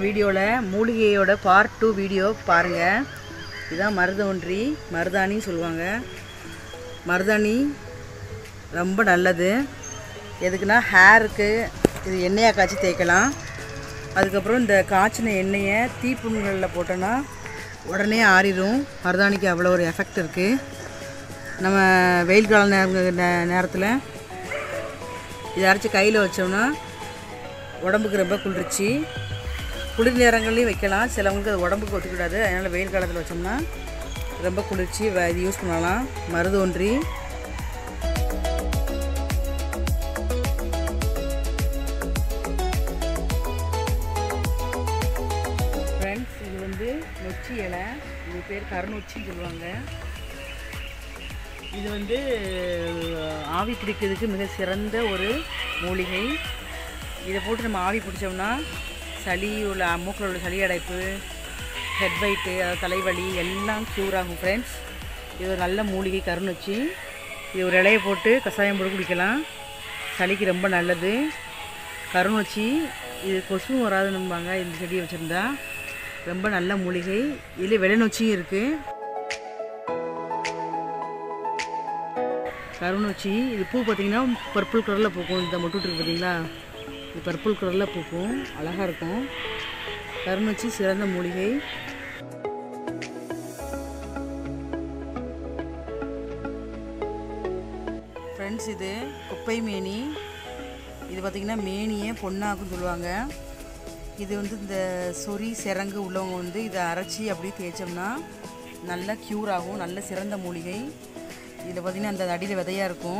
வீடியோவில் மூலிகையோட part two video பாருங்கள் இதுதான் மருதொன்றி மருதாணி சொல்லுவாங்க மருதாணி ரொம்ப நல்லது எதுக்குன்னா ஹேருக்கு இது எண்ணெயாக காய்ச்சி தேய்க்கலாம் அதுக்கப்புறம் இந்த காய்ச்சின எண்ணெயை தீப்புண்களில் போட்டோன்னா உடனே ஆறிடும் மருதாணிக்கு அவ்வளோ ஒரு எஃபெக்ட் இருக்குது நம்ம வெயில் கால நேர நே- நேரத்தில் இதை அரைச்சி கையில் வச்சோம்னா உடம்புக்கு ரொம்ப குளிர்ச்சி குளிர் நேரங்கள்லையும் வைக்கலாம் சிலவங்களுக்கு அது உடம்புக்கு ஒத்துக்கிடாது அதனால் வெயில் காலத்தில் வச்சோம்னா ரொம்ப குளிர்ச்சி வ- இது யூஸ் பண்ணலாம் மருதோன்றி ஃப்ரெண்ட்ஸ் இது வந்து நொச்சி இலை இது பேர் கருநொச்சின்னு சொல்லுவாங்க இது வந்து ஆவி பிடிக்கிறதுக்கு மிக சிறந்த ஒரு மூலிகை இதை போட்டு நம்ம ஆவி பிடிச்சோம்னா சளி உள்ள மூக்கில் உள்ள சளி அடைப்பு ஹெட் வைட்டு அதாவது தலைவலி எல்லாம் க்யூர் ஆகும் ஃப்ரெண்ட்ஸ் இது ஒரு நல்ல மூலிகை கருநொச்சி இது ஒரு இலையை போட்டு கஷாயம் போட்டு குடிக்கலாம் சளிக்கு ரொம்ப நல்லது கருநொச்சி இது கொசுவும் வராதுன்னுபாங்க இந்த செடியை வச்சுருந்தா ரொம்ப நல்ல மூலிகை இதில் வெள்ளநொச்சியும் இருக்குது கருநொச்சி இது பூ பார்த்தீங்கன்னா பர்பிள் கலரில் பூக்கும் இந்த மொட்டு இருக்கு பார்த்தீங்களா இது பர்பிள் கலரில் பூக்கும் அழகாக இருக்கும் கருநொச்சி சிறந்த மூலிகை ஃப்ரெண்ட்ஸ் இது குப்பை மேனி இது பார்த்திங்கன்னா மேனியை பொண்ணாக்குன்னு சொல்லுவாங்க இது வந்து இந்த சொறி சிறங்கு உள்ளவங்க வந்து இதை அரைச்சி அப்படியே தேய்ச்சோம்னா நல்லா க்யூர் ஆகும் நல்ல சிறந்த மூலிகை இதில் பார்த்திங்கன்னா அந்த அடியில் விதையாக இருக்கும்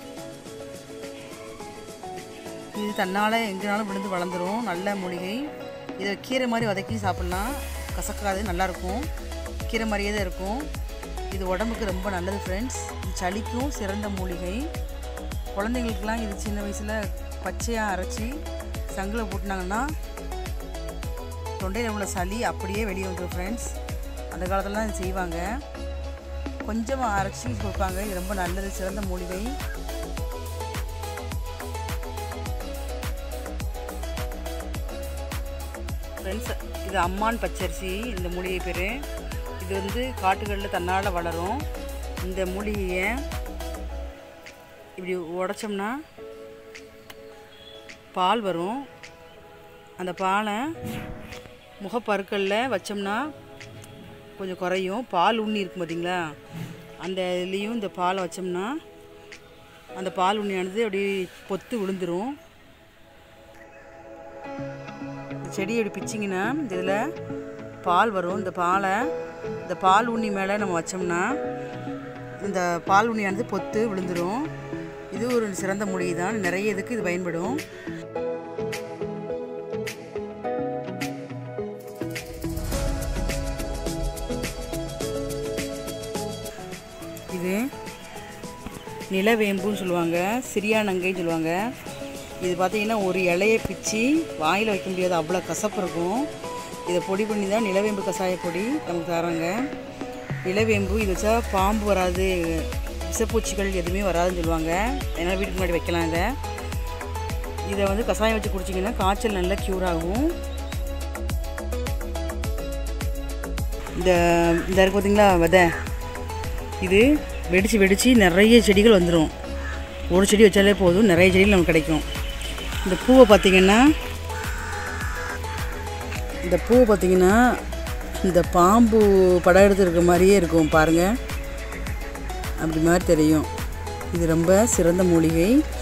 இது தன்னால் எங்கேனாலும் விழுந்து வளர்ந்துரும் நல்ல மூலிகை இதை கீரை மாதிரி வதக்கி சாப்பிட்லாம் கசக்காது நல்லாயிருக்கும் கீரை மாதிரியே தான் இருக்கும் இது உடம்புக்கு ரொம்ப நல்லது ஃப்ரெண்ட்ஸ் சளிக்கும் சிறந்த மூலிகை குழந்தைங்களுக்கெல்லாம் இது சின்ன வயசில் பச்சையாக அரைச்சி சங்கில் போட்டுனாங்கன்னா தொண்டையில் உள்ள சளி அப்படியே வெளியே வந்துடும் ஃப்ரெண்ட்ஸ் அந்த காலத்துலலாம் இது செய்வாங்க கொஞ்சமாக அரைச்சி கொடுப்பாங்க இது ரொம்ப நல்லது சிறந்த மூலிகை ஃப்ரெண்ட்ஸ் இது அம்மான் பச்சரிசி இந்த மூலிகை பேர் இது வந்து காட்டுகளில் தன்னால் வளரும் இந்த மூலிகையை இப்படி உடைச்சோம்னா பால் வரும் அந்த பாலை முகப்பருக்களில் வச்சோம்னா கொஞ்சம் குறையும் பால் உண்ணி இருக்கும் பார்த்தீங்களா அந்த இதுலேயும் இந்த பாலை வச்சோம்னா அந்த பால் உண்ணியானது அப்படியே பொத்து விழுந்துரும் இந்த செடியை இப்படி பிச்சிங்கன்னா இந்த இதில் பால் வரும் இந்த பாலை இந்த பால் உண்ணி மேலே நம்ம வச்சோம்னா இந்த பால் உண்ணியானது பொத்து விழுந்துரும் இது ஒரு சிறந்த மூலிகை தான் நிறைய இதுக்கு இது பயன்படும் இது நிலவேம்புன்னு சொல்லுவாங்க சிறியானங்கைன்னு சொல்லுவாங்க இது பார்த்தீங்கன்னா ஒரு இலையை பிச்சு வாயில் வைக்க முடியாது அவ்வளோ கசப்பு இருக்கும் இதை பொடி பண்ணி தான் நிலவேம்பு கஷாய பொடி நமக்கு தராங்க நிலவேம்பு இது வச்சா பாம்பு வராது விஷப்பூச்சிகள் எதுவுமே வராதுன்னு சொல்லுவாங்க அதனால் வீட்டுக்கு முன்னாடி வைக்கலாம் இதை இதை வந்து கஷாயம் வச்சு குடிச்சிங்கன்னா காய்ச்சல் நல்லா க்யூர் ஆகும் இந்த இந்த இருக்கு பார்த்தீங்களா விதை இது வெடித்து வெடித்து நிறைய செடிகள் வந்துடும் ஒரு செடி வச்சாலே போதும் நிறைய செடிகள் நமக்கு கிடைக்கும் இந்த பூவை பார்த்திங்கன்னா இந்த பூ பார்த்திங்கன்னா இந்த பாம்பு படம் எடுத்துருக்க மாதிரியே இருக்கும் பாருங்கள் அப்படி மாதிரி தெரியும் இது ரொம்ப சிறந்த மூலிகை